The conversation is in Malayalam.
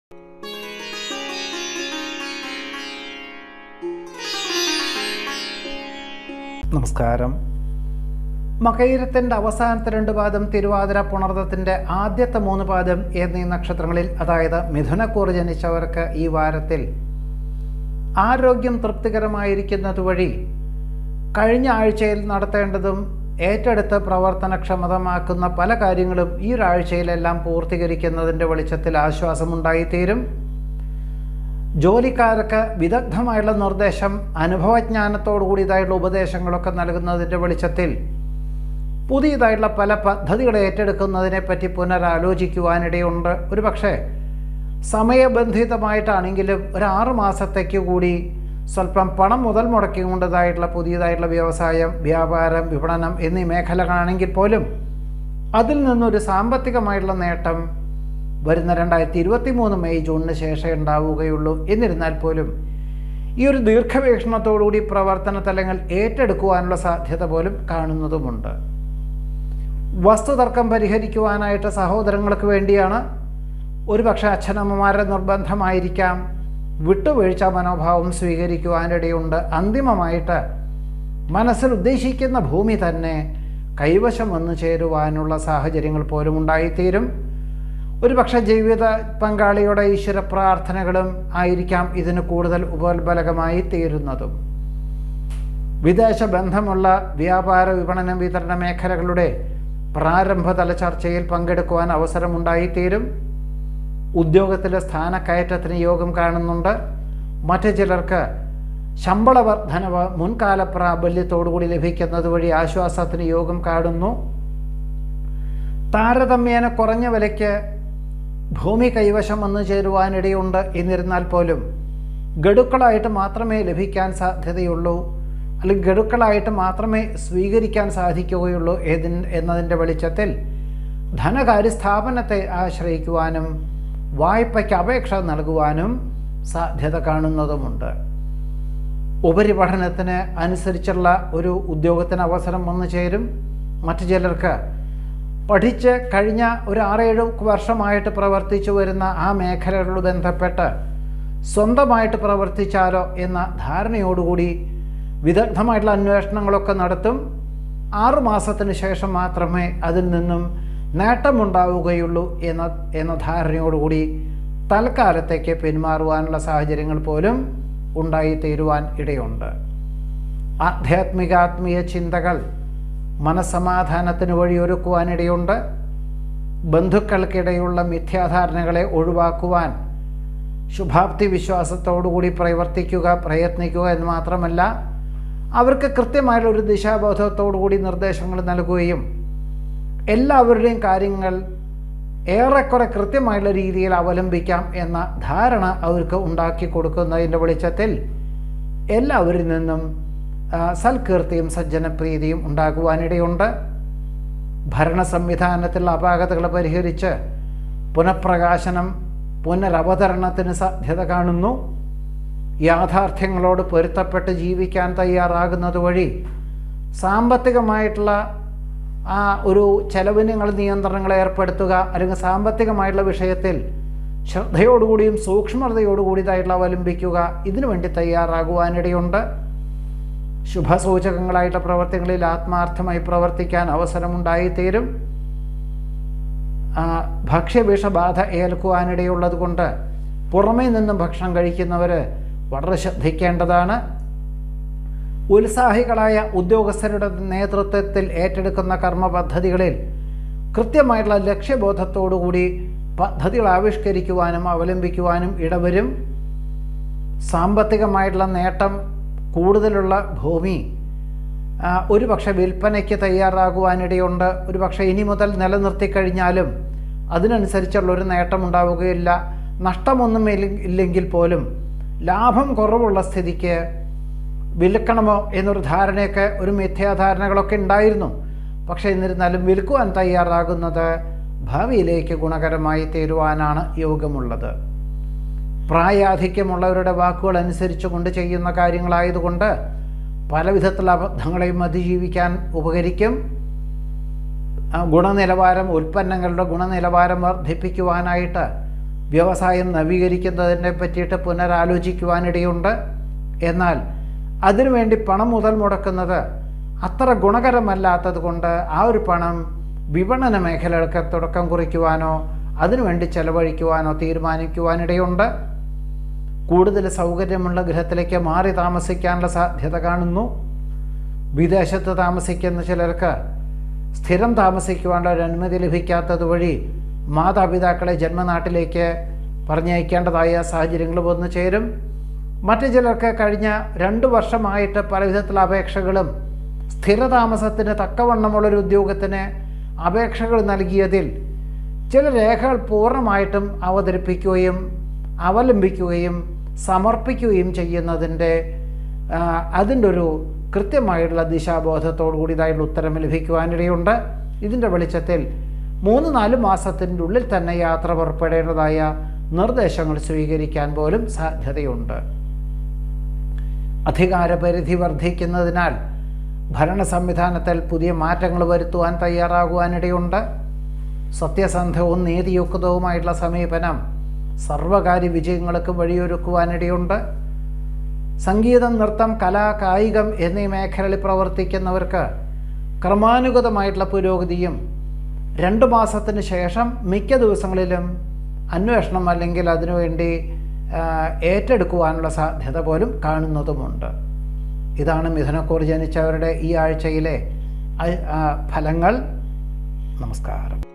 നമസ്കാരം മകയിരത്തിൻ്റെ അവസാനത്തെ രണ്ട് പാദം തിരുവാതിര പുണർദത്തിൻ്റെ ആദ്യത്തെ മൂന്ന് പാദം എന്നീ നക്ഷത്രങ്ങളിൽ അതായത് മിഥുനക്കൂറ് ജനിച്ചവർക്ക് ഈ വാരത്തിൽ ആരോഗ്യം തൃപ്തികരമായിരിക്കുന്നത് വഴി കഴിഞ്ഞ ആഴ്ചയിൽ നടത്തേണ്ടതും ഏറ്റെടുത്ത് പ്രവർത്തനക്ഷമതമാക്കുന്ന പല കാര്യങ്ങളും ഈ ഒരാഴ്ചയിലെല്ലാം പൂർത്തീകരിക്കുന്നതിൻ്റെ വെളിച്ചത്തിൽ ആശ്വാസമുണ്ടായിത്തീരും ജോലിക്കാർക്ക് വിദഗ്ധമായുള്ള നിർദ്ദേശം അനുഭവജ്ഞാനത്തോടു കൂടിയതായിട്ടുള്ള ഉപദേശങ്ങളൊക്കെ നൽകുന്നതിൻ്റെ വെളിച്ചത്തിൽ പുതിയതായിട്ടുള്ള പല പദ്ധതികൾ ഏറ്റെടുക്കുന്നതിനെപ്പറ്റി പുനരാലോചിക്കുവാനിടയുണ്ട് ഒരു പക്ഷേ സമയബന്ധിതമായിട്ടാണെങ്കിലും ഒരു ആറ് മാസത്തേക്ക് കൂടി സ്വല്പം പണം മുതൽ മുടക്കിക്കൊണ്ടതായിട്ടുള്ള പുതിയതായിട്ടുള്ള വ്യവസായം വ്യാപാരം വിപണനം എന്നീ മേഖലകളാണെങ്കിൽ പോലും അതിൽ നിന്നൊരു സാമ്പത്തികമായിട്ടുള്ള നേട്ടം വരുന്ന രണ്ടായിരത്തി ഇരുപത്തി മൂന്ന് മെയ് ജൂണിന് ശേഷം ഉണ്ടാവുകയുള്ളൂ എന്നിരുന്നാൽ പോലും ഈ ഒരു ദീർഘവീക്ഷണത്തോടുകൂടി പ്രവർത്തന തലങ്ങൾ ഏറ്റെടുക്കുവാനുള്ള സാധ്യത പോലും കാണുന്നതുമുണ്ട് വസ്തുതർക്കം പരിഹരിക്കുവാനായിട്ട് സഹോദരങ്ങൾക്ക് വേണ്ടിയാണ് ഒരുപക്ഷെ അച്ഛനമ്മമാരുടെ നിർബന്ധമായിരിക്കാം വിട്ടുവീഴ്ച മനോഭാവം സ്വീകരിക്കുവാനിടയുണ്ട് അന്തിമമായിട്ട് മനസ്സിൽ ഉദ്ദേശിക്കുന്ന ഭൂമി തന്നെ കൈവശം വന്നു ചേരുവാനുള്ള സാഹചര്യങ്ങൾ പോലും ഉണ്ടായിത്തീരും ഒരുപക്ഷെ ജീവിത പങ്കാളിയുടെ ഈശ്വര പ്രാർത്ഥനകളും ആയിരിക്കാം ഇതിന് കൂടുതൽ ഉപോത്ബലകമായി തീരുന്നതും വിദേശ ബന്ധമുള്ള വ്യാപാര വിപണന വിതരണ മേഖലകളുടെ പ്രാരംഭതല ചർച്ചയിൽ പങ്കെടുക്കുവാൻ അവസരമുണ്ടായിത്തീരും ഉദ്യോഗത്തിലെ സ്ഥാനക്കയറ്റത്തിന് യോഗം കാണുന്നുണ്ട് മറ്റു ചിലർക്ക് ശമ്പള വർധനവ് മുൻകാല പ്രാബല്യത്തോടുകൂടി ലഭിക്കുന്നത് വഴി ആശ്വാസത്തിന് യോഗം കാണുന്നു താരതമ്യേന കുറഞ്ഞ വിലയ്ക്ക് ഭൂമി കൈവശം വന്നു ചേരുവാനിടയുണ്ട് എന്നിരുന്നാൽ പോലും ഗഡുക്കളായിട്ട് മാത്രമേ ലഭിക്കാൻ സാധ്യതയുള്ളൂ അല്ലെങ്കിൽ ഗഡുക്കളായിട്ട് മാത്രമേ സ്വീകരിക്കാൻ സാധിക്കുകയുള്ളൂ ഏതിൻ എന്നതിൻ്റെ വെളിച്ചത്തിൽ ധനകാര്യ സ്ഥാപനത്തെ ആശ്രയിക്കുവാനും വായ്പയ്ക്ക് അപേക്ഷ നൽകുവാനും സാധ്യത കാണുന്നതുമുണ്ട് ഉപരിപഠനത്തിന് അനുസരിച്ചുള്ള ഒരു ഉദ്യോഗത്തിന് അവസരം വന്നു ചേരും മറ്റു ചിലർക്ക് പഠിച്ച് കഴിഞ്ഞ ഒരു ആറേഴ് വർഷമായിട്ട് പ്രവർത്തിച്ചു വരുന്ന ആ മേഖലകളോട് ബന്ധപ്പെട്ട് സ്വന്തമായിട്ട് പ്രവർത്തിച്ചാലോ എന്ന ധാരണയോടുകൂടി വിദഗ്ധമായിട്ടുള്ള അന്വേഷണങ്ങളൊക്കെ നടത്തും ആറുമാസത്തിന് ശേഷം മാത്രമേ അതിൽ നിന്നും നേട്ടമുണ്ടാവുകയുള്ളൂ എന്ന എന്ന ധാരണയോടുകൂടി തൽക്കാലത്തേക്ക് പിന്മാറുവാനുള്ള സാഹചര്യങ്ങൾ പോലും ഉണ്ടായിത്തീരുവാൻ ഇടയുണ്ട് ആധ്യാത്മികാത്മീയ ചിന്തകൾ മനസ്സമാധാനത്തിന് വഴിയൊരുക്കുവാനിടയുണ്ട് ബന്ധുക്കൾക്കിടയുള്ള മിഥ്യാധാരണകളെ ഒഴിവാക്കുവാൻ ശുഭാപ്തി വിശ്വാസത്തോടുകൂടി പ്രവർത്തിക്കുക പ്രയത്നിക്കുക എന്ന് മാത്രമല്ല അവർക്ക് കൃത്യമായുള്ള ഒരു ദിശാബോധത്തോടുകൂടി നിർദ്ദേശങ്ങൾ നൽകുകയും എല്ലാവരുടെയും കാര്യങ്ങൾ ഏറെക്കുറെ കൃത്യമായുള്ള രീതിയിൽ അവലംബിക്കാം എന്ന ധാരണ അവർക്ക് ഉണ്ടാക്കി കൊടുക്കുന്നതിൻ്റെ വെളിച്ചത്തിൽ എല്ലാവരിൽ നിന്നും സൽകീർത്തിയും സജ്ജനപ്രീതിയും ഉണ്ടാകുവാനിടയുണ്ട് ഭരണ സംവിധാനത്തിലുള്ള അപാകതകൾ പരിഹരിച്ച് പുനഃപ്രകാശനം പുനരവതരണത്തിന് സാധ്യത കാണുന്നു യാഥാർത്ഥ്യങ്ങളോട് പൊരുത്തപ്പെട്ട് ജീവിക്കാൻ തയ്യാറാകുന്നത് വഴി സാമ്പത്തികമായിട്ടുള്ള ആ ഒരു ചെലവിന് നിങ്ങൾ നിയന്ത്രണങ്ങൾ ഏർപ്പെടുത്തുക അല്ലെങ്കിൽ സാമ്പത്തികമായിട്ടുള്ള വിഷയത്തിൽ ശ്രദ്ധയോടുകൂടിയും സൂക്ഷ്മതയോടുകൂടിയതായിട്ടുള്ള അവലംബിക്കുക ഇതിനു വേണ്ടി തയ്യാറാകുവാനിടയുണ്ട് ശുഭസൂചകങ്ങളായിട്ടുള്ള പ്രവർത്തികളിൽ ആത്മാർത്ഥമായി പ്രവർത്തിക്കാൻ അവസരമുണ്ടായിത്തീരും ഭക്ഷ്യവിഷബാധ ഏൽക്കുവാനിടയുള്ളത് കൊണ്ട് പുറമേ നിന്നും ഭക്ഷണം കഴിക്കുന്നവർ വളരെ ശ്രദ്ധിക്കേണ്ടതാണ് ഉത്സാഹികളായ ഉദ്യോഗസ്ഥരുടെ നേതൃത്വത്തിൽ ഏറ്റെടുക്കുന്ന കർമ്മ പദ്ധതികളിൽ കൃത്യമായിട്ടുള്ള ലക്ഷ്യബോധത്തോടുകൂടി പദ്ധതികൾ ആവിഷ്കരിക്കുവാനും അവലംബിക്കുവാനും ഇടവരും സാമ്പത്തികമായിട്ടുള്ള നേട്ടം കൂടുതലുള്ള ഭൂമി ഒരു പക്ഷേ വിൽപ്പനയ്ക്ക് തയ്യാറാകുവാനിടയുണ്ട് ഒരു പക്ഷേ ഇനി മുതൽ നിലനിർത്തി കഴിഞ്ഞാലും അതിനനുസരിച്ചുള്ള ഒരു നേട്ടം ഉണ്ടാവുകയില്ല നഷ്ടമൊന്നും ഇല്ലെങ്കിൽ പോലും ലാഭം കുറവുള്ള സ്ഥിതിക്ക് വിൽക്കണമോ എന്നൊരു ധാരണയൊക്കെ ഒരു മിഥ്യാധാരണകളൊക്കെ ഉണ്ടായിരുന്നു പക്ഷേ എന്നിരുന്നാലും വിൽക്കുവാൻ തയ്യാറാകുന്നത് ഭാവിയിലേക്ക് ഗുണകരമായി തീരുവാനാണ് യോഗമുള്ളത് പ്രായാധിക്യമുള്ളവരുടെ വാക്കുകൾ അനുസരിച്ച് കൊണ്ട് ചെയ്യുന്ന കാര്യങ്ങളായതുകൊണ്ട് പല വിധത്തിലുള്ള അബദ്ധങ്ങളെയും അതിജീവിക്കാൻ ഉപകരിക്കും ഗുണനിലവാരം ഉൽപ്പന്നങ്ങളുടെ ഗുണനിലവാരം വർദ്ധിപ്പിക്കുവാനായിട്ട് വ്യവസായം നവീകരിക്കുന്നതിനെ പറ്റിയിട്ട് പുനരാലോചിക്കുവാനിടയുണ്ട് എന്നാൽ അതിനുവേണ്ടി പണം മുതൽ മുടക്കുന്നത് അത്ര ഗുണകരമല്ലാത്തത് കൊണ്ട് ആ ഒരു പണം വിപണന മേഖലകൾക്ക് തുടക്കം കുറിക്കുവാനോ അതിനുവേണ്ടി ചെലവഴിക്കുവാനോ തീരുമാനിക്കുവാനിടയുണ്ട് കൂടുതൽ സൗകര്യമുള്ള ഗൃഹത്തിലേക്ക് മാറി താമസിക്കാനുള്ള സാധ്യത കാണുന്നു വിദേശത്ത് താമസിക്കുന്ന ചിലർക്ക് സ്ഥിരം താമസിക്കുവാനുള്ള ഒരു അനുമതി ലഭിക്കാത്തത് വഴി മാതാപിതാക്കളെ ജന്മനാട്ടിലേക്ക് പറഞ്ഞയക്കേണ്ടതായ സാഹചര്യങ്ങൾ വന്നു ചേരും മറ്റു ചിലർക്ക് കഴിഞ്ഞ രണ്ട് വർഷമായിട്ട് പല വിധത്തിലുള്ള അപേക്ഷകളും സ്ഥിരതാമസത്തിന് തക്കവണ്ണമുള്ളൊരു ഉദ്യോഗത്തിന് അപേക്ഷകൾ നൽകിയതിൽ ചില രേഖകൾ പൂർണ്ണമായിട്ടും അവതരിപ്പിക്കുകയും അവലംബിക്കുകയും സമർപ്പിക്കുകയും ചെയ്യുന്നതിൻ്റെ അതിൻ്റെ ഒരു കൃത്യമായിട്ടുള്ള ദിശാബോധത്തോടു കൂടിയതായിട്ടുള്ള ഉത്തരം ലഭിക്കുവാനിടയുണ്ട് ഇതിൻ്റെ വെളിച്ചത്തിൽ മൂന്ന് നാല് മാസത്തിൻ്റെ ഉള്ളിൽ തന്നെ യാത്ര പുറപ്പെടേണ്ടതായ നിർദ്ദേശങ്ങൾ സ്വീകരിക്കാൻ പോലും സാധ്യതയുണ്ട് അധികാരപരിധി വർദ്ധിക്കുന്നതിനാൽ ഭരണ സംവിധാനത്തിൽ പുതിയ മാറ്റങ്ങൾ വരുത്തുവാൻ തയ്യാറാകുവാനിടയുണ്ട് സത്യസന്ധവും നീതിയുക്തവുമായിട്ടുള്ള സമീപനം സർവകാര്യ വിജയങ്ങൾക്ക് വഴിയൊരുക്കുവാനിടയുണ്ട് സംഗീതം നൃത്തം കല കായികം എന്നീ മേഖലകളിൽ പ്രവർത്തിക്കുന്നവർക്ക് ക്രമാനുഗതമായിട്ടുള്ള പുരോഗതിയും രണ്ട് മാസത്തിന് ശേഷം മിക്ക ദിവസങ്ങളിലും അന്വേഷണം അല്ലെങ്കിൽ അതിനുവേണ്ടി ഏറ്റെടുക്കുവാനുള്ള സാധ്യത പോലും കാണുന്നതുമുണ്ട് ഇതാണ് മിഥുനക്കൂർ ജനിച്ചവരുടെ ഈ ആഴ്ചയിലെ ഫലങ്ങൾ നമസ്കാരം